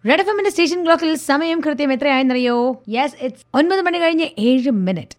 Red F എമ്മിന്റെ station ക്ലോക്കിൽ സമയം കൃത്യം എത്രയായെന്നറിയോ യെസ് ഇറ്റ്സ് ഒൻപത് മണി കഴിഞ്ഞ് ഏഴ് minute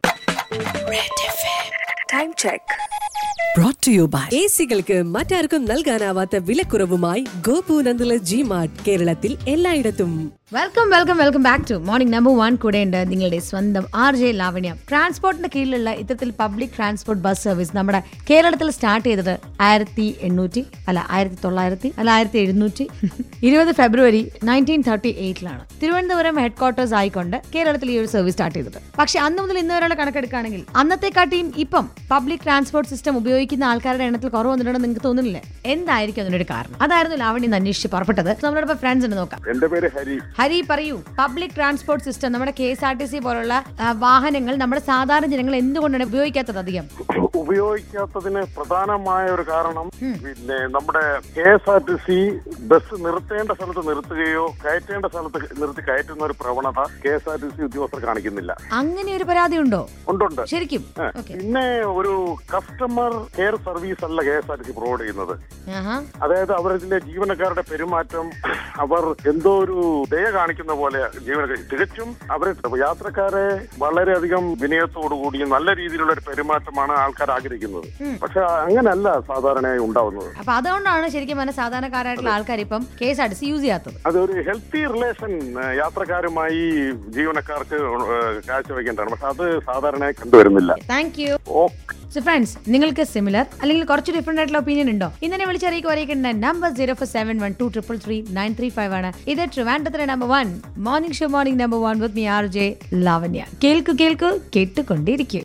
Time check. brought to you by എ സികൾക്ക് മറ്റാർക്കും നൽകാനാവാത്ത വിലക്കുറവുമായി ഗോപു നന്ദല ജി മാർട്ട് കേരളത്തിൽ എല്ലായിടത്തും welcome welcome welcome back to morning number one കൂടെ ഉണ്ട് നിങ്ങളുടെ സ്വന്തം ആർ ജെ ലാവണ്യ ട്രാൻസ്പോർട്ടിന്റെ കീഴിലുള്ള ഇത്തരത്തിൽ പബ്ലിക് ട്രാൻസ്പോർട്ട് ബസ് സർവീസ് നമ്മുടെ കേരളത്തിൽ സ്റ്റാർട്ട് ചെയ്തത് ആയിരത്തി എണ്ണൂറ്റി അല്ല ആയിരത്തി തൊള്ളായിരത്തി അല്ല ആയിരത്തി എഴുന്നൂറ്റി ഇരുപത് ഫെബ്രുവരി നയൻറ്റീൻ തേർട്ടി എയ്റ്റിലാണ് തിരുവനന്തപുരം ഹെഡ് ക്വാർട്ടേഴ്സ് ആയിക്കൊണ്ട് കേരളത്തിൽ ഈ ഒരു സർവീസ് സ്റ്റാർട്ട് ചെയ്തത് പക്ഷെ അന്ന് മുതൽ ഇന്ന് വരെയുള്ള കണക്കെടുക്കുകയാണെങ്കിൽ അന്നത്തെക്കാട്ടിയും ഇപ്പം പബ്ലിക് ട്രാൻസ്പോർട്ട് സിസ്റ്റം ഉപയോഗിക്കുന്ന ആൾക്കാരുടെ എണ്ണത്തിൽ കുറവ് വന്നിട്ടുണ്ടെന്ന് നിങ്ങൾക്ക് തോന്നുന്നില്ലേ എന്തായിരിക്കും അതിനൊരു കാരണം അതായിരുന്നു ലാവണ്യ ഇന്ന് അന്വേഷിച്ച് പുറപ്പെട്ടത് നമ്മളോടൊപ്പം ഫ്രണ്ട്സ് ഉണ്ട് നോക്കാം എന്റെ പേര് ഹരി ഹരി പറയൂ പബ്ലിക് ട്രാൻസ്പോർട്ട് സിസ്റ്റം നമ്മുടെ K S R T C പോലുള്ള ആ, വാഹനങ്ങൾ നമ്മുടെ സാധാരണ ജനങ്ങൾ എന്തുകൊണ്ടാണ് ഉപയോഗിക്കാത്തത് അധികം ഉപയോഗിക്കാത്തതിന് പ്രധാനമായ ഒരു കാരണം പിന്നെ നമ്മുടെ K S R T C bus നിർത്തേണ്ട സ്ഥലത്ത് നിർത്തുകയോ കയറ്റേണ്ട സ്ഥലത്ത് നിർത്തി കയറ്റുന്ന ഒരു പ്രവണത K S R T C ഉദ്യോഗസ്ഥർ കാണിക്കുന്നില്ല അങ്ങനെ ഒരു പരാതി ഉണ്ടോ ഉണ്ടുണ്ട് ശരിക്കും ആ, ഓക്കെ പിന്നെ ഒരു കസ്റ്റമർ കെയർ സർവീസ് അല്ല K S R T C provide ചെയ്യുന്നത് ആഹാ അതായത് അവരിലെ ജീവനക്കാരുടെ പെരുമാറ്റം അവർ എന്തോ ഒരു ദയ കാണിക്കുന്ന പോലെ ജീവനക്കാർ തികച്ചും അവർ യാത്രക്കാരെ വളരെയധികം വിനയത്തോടുകൂടി നല്ല രീതിയിലുള്ള ഒരു പെരുമാറ്റമാണ് ആൾക്കാർ ആഗ്രഹിക്കുന്നത് പക്ഷെ അങ്ങനല്ല സാധാരണയായി ഉണ്ടാവുന്നത് അപ്പൊ അതുകൊണ്ടാണ് ശരിക്കും പറഞ്ഞ സാധാരണക്കാരായിട്ടുള്ള ആൾക്കാർ ഇപ്പം K S R T C use ചെയ്യാത്തത് അതൊരു ഹെൽത്തി റിലേഷൻ യാത്രക്കാരുമായി ജീവനക്കാർക്ക് ഏഹ്, കാഴ്ചവെക്കേണ്ടതാണ് പക്ഷെ അത് സാധാരണയായി കണ്ടുവരുന്നില്ല thank you okay so friends നിങ്ങൾക്ക് സിമിലർ അല്ലെങ്കിൽ കുറച്ച് ഡിഫറെന്റ് ആയിട്ടുള്ള ഒപ്പീനിയൻ ഉണ്ടോ ഇന്നെ വിളിച്ചറിയിക്കുക അറിയിക്കേണ്ട number zero four seven one two triple three nine three five ആണ് ഇത് ട്രിവാൻഡത്തിലെ number one morning show morning number one with me R J Lavanya കേൾക്കു കേൾക്കു കേട്ടുകൊണ്ടിരിക്കും